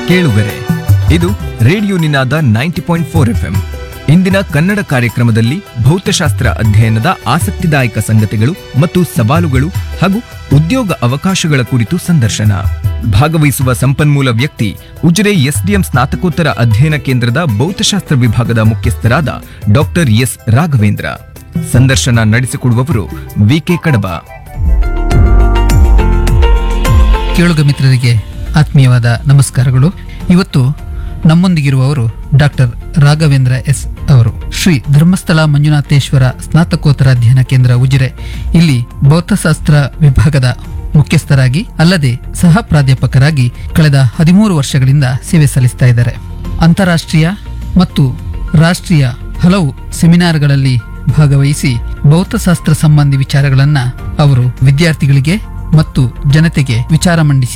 ಕೇಳುಗರೆ ಇದು radio Ninada ninety point four F ಇಂದಿನ ಕನ್ನಡ ಕಾರ್ಯಕ್ರಮದಲ್ಲಿ ಭೌತಶಾಸ್ತ್ರ ಅಧ್ಯಯನದ ಆಸಕ್ತಿದಾಯಕ ಸಂಗತಿಗಳು ಮತ್ತು ಸವಾಲುಗಳು ಹಾಗೂ ಉದ್ಯೋಗ ಅವಕಾಶಗಳ ಕುರಿತು ಸಂದರ್ಶನ ಭಾಗವಹಿಸುವ ಸಂಪನ್ಮೂಲ ವ್ಯಕ್ತಿ ಉಜಿರೆ ಎಸ್ಡಿಎಂ ಸ್ನಾತಕೋತ್ತರ ಅಧ್ಯಯನ ಕೇಂದ್ರದ ಭೌತಶಾಸ್ತ್ರ ವಿಭಾಗದ ಮುಖ್ಯಸ್ಥರಾದ ಡಾಕ್ಟರ್ ಎಸ್ ರಾಘವೇಂದ್ರ ಸಂದರ್ಶನ ನಡೆಸಿಕೊಡುವವರು ವಿಕೆ ಕಡಬ ಕೇಳುಗ ಮಿತ್ರರಿಗೆ ಆತ್ಮೀಯವಾದ ನಮಸ್ಕಾರಗಳು ಇವತ್ತು ನಮ್ಮೊಂದಿಗಿರುವವರು ಡಾಕ್ಟರ್ ರಾಘವೇಂದ್ರ ಎಸ್ ಅವರು ಶ್ರೀ ಧರ್ಮಸ್ಥಳ ಮಂಜುನಾಥೇಶ್ವರ ಸ್ನಾತಕೋತ್ತರ ಅಧ್ಯಯನ ಕೇಂದ್ರ ಉಜಿರೆ ಇಲ್ಲಿ ಭೌತಶಾಸ್ತ್ರ ವಿಭಾಗದ ಮುಖ್ಯಸ್ಥರಾಗಿ ಅಲ್ಲದೆ ಸಹ ಪ್ರಾಧ್ಯಾಪಕರಾಗಿ ಕಳೆದ ಹದಿಮೂರು ವರ್ಷಗಳಿಂದ ಸೇವೆ ಸಲ್ಲಿಸ್ತಾ ಇದ್ದಾರೆ ಅಂತಾರಾಷ್ಟ್ರೀಯ ಮತ್ತು ರಾಷ್ಟ್ರೀಯ ಹಲವು ಸೆಮಿನಾರ್ಗಳಲ್ಲಿ ಭಾಗವಹಿಸಿ ಭೌತಶಾಸ್ತ್ರ ಸಂಬಂಧಿ ವಿಚಾರಗಳನ್ನ ಅವರು ವಿದ್ಯಾರ್ಥಿಗಳಿಗೆ ಮತ್ತು ಜನತೆಗೆ ವಿಚಾರ ಮಂಡಿಸಿ